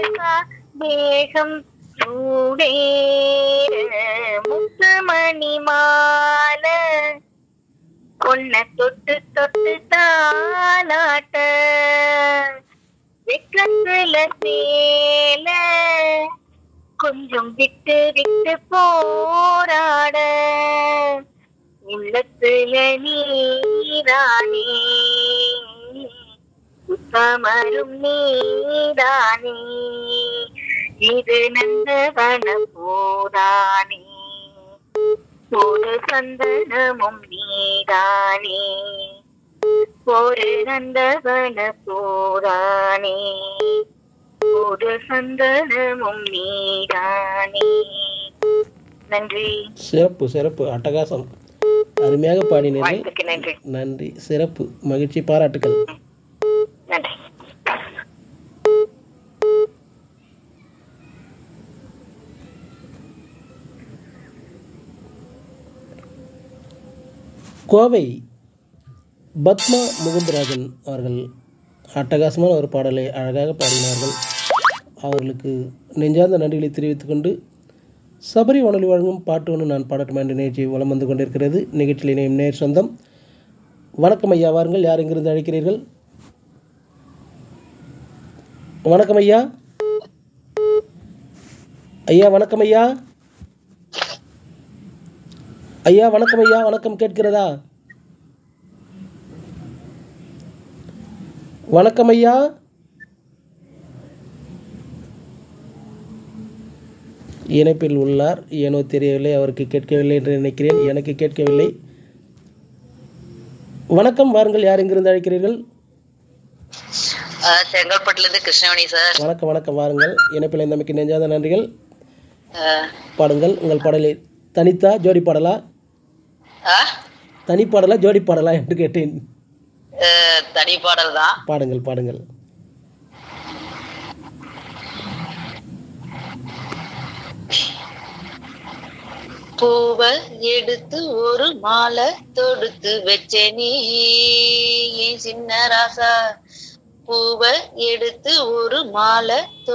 தேகம் சூடேற முத்துமணி மால பொண்ண தொட்டு தொட்டு தாலாட்ட வெக்கத்துல சேல கொஞ்சம் விட்டு விட்டு போராட உள்ளத்துல நீரானே சுத்தமரும் நீதானே இது நந்தவன போதானே ஒரு சந்தனமும் நீதானே ஒரு நந்தவன போதானே ஒரு சந்தனமும் நீதானே நன்றி சிறப்பு சிறப்பு அட்டகாசம் அருமையாக பாடினீர்கள் வாழ்த்துக்கு நன்றி நன்றி சிறப்பு மகிழ்ச்சி பாராட்டுக்கள் நன்றி கோவை பத்மா முகுந்தராஜன் அவர்கள் அட்டகாசமான ஒரு பாடலை அழகாக பாடினார்கள் அவர்களுக்கு நெஞ்சார்ந்த நன்றிகளை தெரிவித்துக் கொண்டு சபரி வானொலி வழங்கும் பாட்டு ஒன்று நான் பாடட்டுமா என்ற நிகழ்ச்சி வலம் வந்து கொண்டிருக்கிறது நிகழ்ச்சியில் இணையும் நேர் சொந்தம் வணக்கம் ஐயா வாருங்கள் யார் எங்கிருந்து அழைக்கிறீர்கள் வணக்கம் ஐயா ஐயா வணக்கம் ஐயா ஐயா வணக்கம் ஐயா வணக்கம் கேட்கிறதா வணக்கம் ஐயா இணைப்பில் உள்ளார் ஏனோ தெரியவில்லை அவருக்கு கேட்கவில்லை என்று நினைக்கிறேன் எனக்கு கேட்கவில்லை வணக்கம் வாருங்கள் யார் எங்கிருந்து அழைக்கிறீர்கள் ஆ, செங்கல்பட்டுல இருந்து கிருஷ்ணவேணி சார் வணக்கம் வணக்கம் வாருங்கள் இணைப்பில் இருந்தமைக்கு நெஞ்சாத நன்றிகள் ஆ, பாடுங்கள் உங்கள் பாடலை தனித்தா ஜோடி பாடலா ஆ? தனி பாடலா ஜோடி பாடலா என்று கேட்டேன் ஆ, தனி பாடல் தான் பாடுங்கள் பாடுங்கள் பூவ எடுத்து ஒரு மாலை தொடுத்து வச்ச நீ ஏன் சின்ன ராசா பூவ எடுத்து ஒரு மாலை